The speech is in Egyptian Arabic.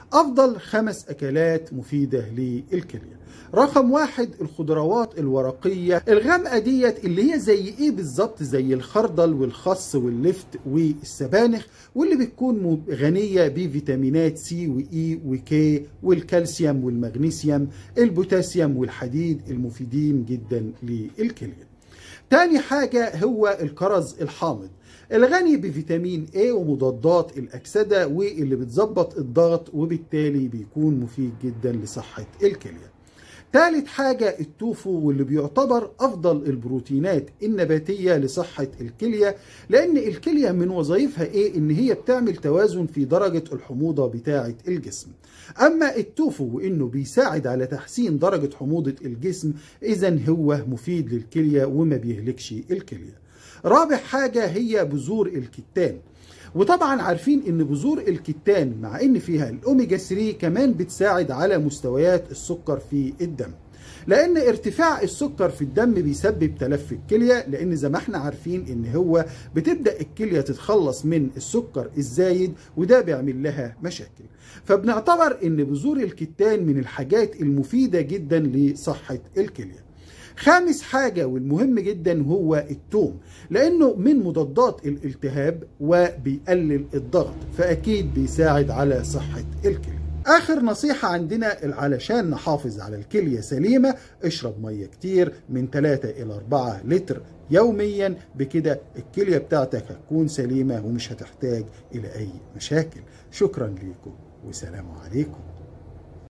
أفضل خمس أكلات مفيدة للكلية رقم واحد الخضروات الورقية الغامقة ديت اللي هي زي ايه بالظبط زي الخردل والخس واللفت والسبانخ واللي بتكون غنية بفيتامينات سي وإي وكي والكالسيوم والمغنيسيوم البوتاسيوم والحديد المفيدين جدا للكلية تاني حاجة هو الكرز الحامض الغني بفيتامين A ومضادات الأكسدة واللي بتظبط الضغط وبالتالي بيكون مفيد جدا لصحة الكلية ثالث حاجة التوفو واللي بيعتبر أفضل البروتينات النباتية لصحة الكلية لأن الكلية من وظائفها إيه؟ إن هي بتعمل توازن في درجة الحموضة بتاعة الجسم أما التوفو وإنه بيساعد على تحسين درجة حموضة الجسم إذا هو مفيد للكلية وما بيهلكش الكلية رابع حاجة هي بذور الكتان وطبعا عارفين ان بذور الكتان مع ان فيها الاوميجا 3 كمان بتساعد على مستويات السكر في الدم لان ارتفاع السكر في الدم بيسبب تلف الكليه لان زي ما احنا عارفين ان هو بتبدا الكليه تتخلص من السكر الزايد وده بيعمل لها مشاكل فبنعتبر ان بذور الكتان من الحاجات المفيده جدا لصحه الكليه خامس حاجة والمهم جدا هو التوم لأنه من مضادات الالتهاب وبيقلل الضغط فأكيد بيساعد على صحة الكلى آخر نصيحة عندنا علشان نحافظ على الكلية سليمة اشرب مية كتير من 3 إلى 4 لتر يوميا بكده الكلية بتاعتك هتكون سليمة ومش هتحتاج إلى أي مشاكل شكرا لكم وسلام عليكم